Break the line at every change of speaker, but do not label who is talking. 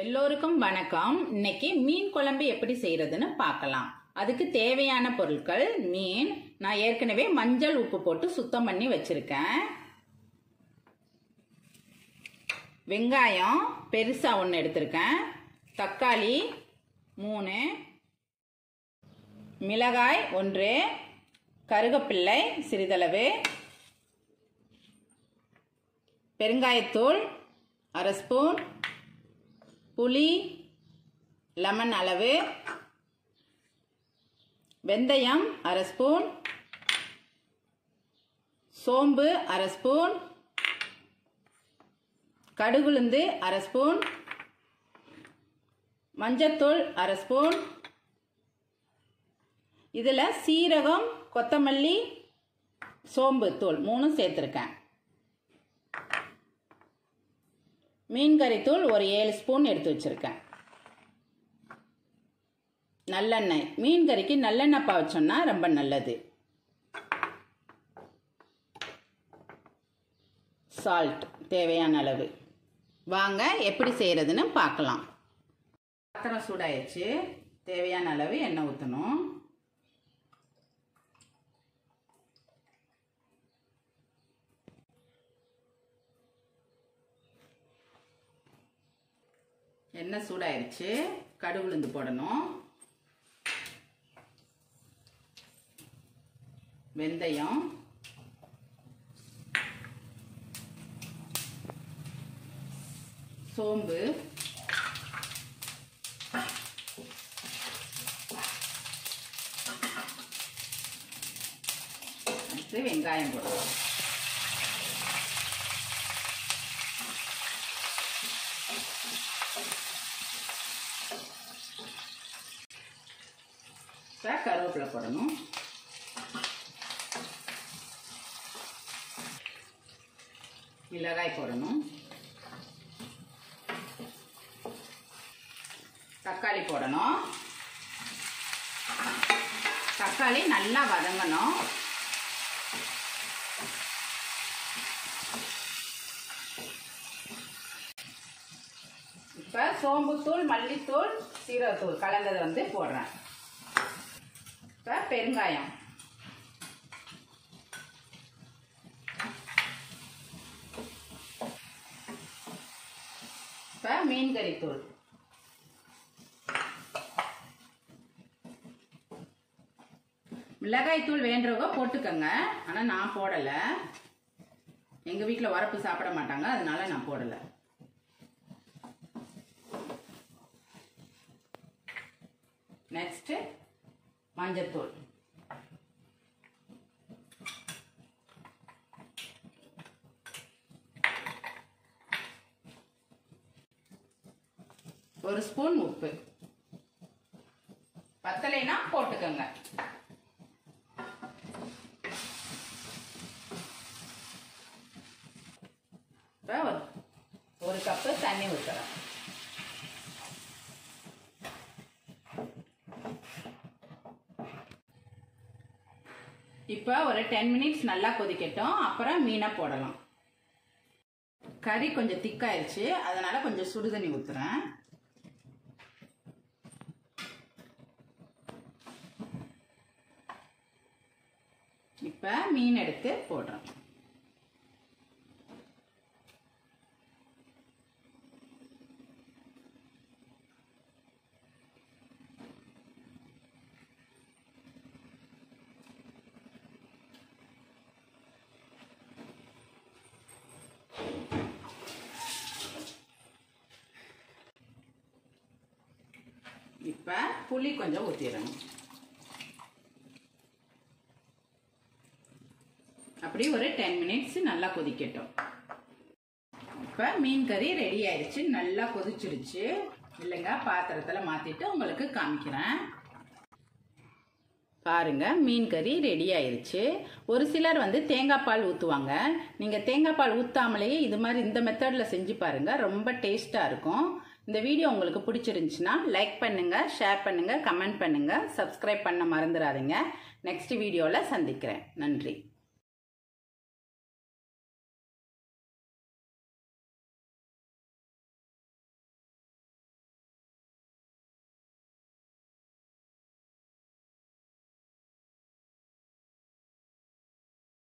எல்லோருக்கும் வணக்கம் இன்னைக்கு மீன் குழம்பு எப்படி செய்யறதுன்னு பார்க்கலாம் அதுக்கு தேவையான பொருட்கள் மீன் நான் ஏற்கனவே மஞ்சள் உப்பு போட்டு சுத்தம் பண்ணி வச்சிருக்கேன் வெங்காயம் பெருசா ஒன்று எடுத்திருக்கேன் தக்காளி மூணு மிளகாய் ஒன்று கருகப்பிள்ளை சிறிதளவு பெருங்காயத்தூள் அரை ஸ்பூன் புளி லெமன் அளவு வெந்தயம் அரை ஸ்பூன் சோம்பு அரை ஸ்பூன் கடுகுளுந்து அரை ஸ்பூன் மஞ்சத்தூள் அரை ஸ்பூன் இதில் சீரகம் கொத்தமல்லி சோம்பு தூள் மூணும் சேர்த்துருக்கேன் மீன் கறித்தூள் ஒரு ஏழு ஸ்பூன் எடுத்து வச்சுருக்கேன் நல்லெண்ணெய் மீன் கறிக்கு நல்லெண்ணெய் பாவச்சோன்னா ரொம்ப நல்லது சால்ட் தேவையான அளவு வாங்க எப்படி செய்கிறதுன்னு பார்க்கலாம் பாத்திரம் சூடாயிடுச்சு தேவையான அளவு எண்ணெய் ஊற்றணும் எண்ணெய் சூடாயிருச்சு கடுகு உளுந்து போடணும் வெந்தயம் சோம்பு அடுத்து வெங்காயம் போடணும் இப்போ கருவேப்பிலை போடணும் மிளகாய் போடணும் தக்காளி போடணும் தக்காளி நல்லா வதங்கணும் இப்போ சோம்புத்தூள் மல்லித்தூள் சீரகத்தூள் கலந்ததை வந்து போடுறேன் இப்போ பெருங்காயம் இப்போ மீன் கறித்தூள் மிளகாய்த்தூள் வேண்டவங்க போட்டுக்கோங்க ஆனால் நான் போடலை எங்கள் வீட்டில் வரப்பு சாப்பிட மாட்டாங்க அதனால நான் போடலை நெக்ஸ்ட்டு மஞ்சத்தூள் ஒரு ஸ்பூன் உப்பு பத்தலைனா போட்டுக்கோங்க இப்போ ஒரு- ஒரு கப்பு தண்ணி ஊற்றலாம் இப்போ ஒரு டென் மினிட்ஸ் நல்லா கொதிக்கட்டும் அப்புறம் மீனை போடலாம் கறி கொஞ்சம் திக்காயிருச்சு அதனால கொஞ்சம் சுடுதண்ணி ஊற்றுறேன் இப்போ மீன் எடுத்து போடுறேன் இப்போ புளி கொஞ்சம் ஊற்றிடணும் அப்படி ஒரு டென் மினிட்ஸ் நல்லா கொதிக்கட்டும் இப்போ மீன் கறி ரெடி ஆயிடுச்சு நல்லா கொதிச்சிடுச்சு இல்லைங்க பாத்திரத்தில் மாற்றிட்டு உங்களுக்கு காமிக்கிறேன் பாருங்க மீன் கறி ரெடி ஆயிருச்சு ஒரு சிலர் வந்து தேங்காய் பால் ஊற்றுவாங்க நீங்கள் தேங்காய் பால் ஊற்றாமலேயே இது மாதிரி இந்த மெத்தடில் செஞ்சு பாருங்க ரொம்ப டேஸ்ட்டாக இருக்கும் இந்த வீடியோ உங்களுக்கு பிடிச்சிருந்துச்சுன்னா லைக் பண்ணுங்க ஷேர் பண்ணுங்க கமெண்ட் பண்ணுங்க சப்ஸ்கிரைப் பண்ண மறந்துடாதீங்க நெக்ஸ்ட் வீடியோவில் சந்திக்கிறேன் நன்றி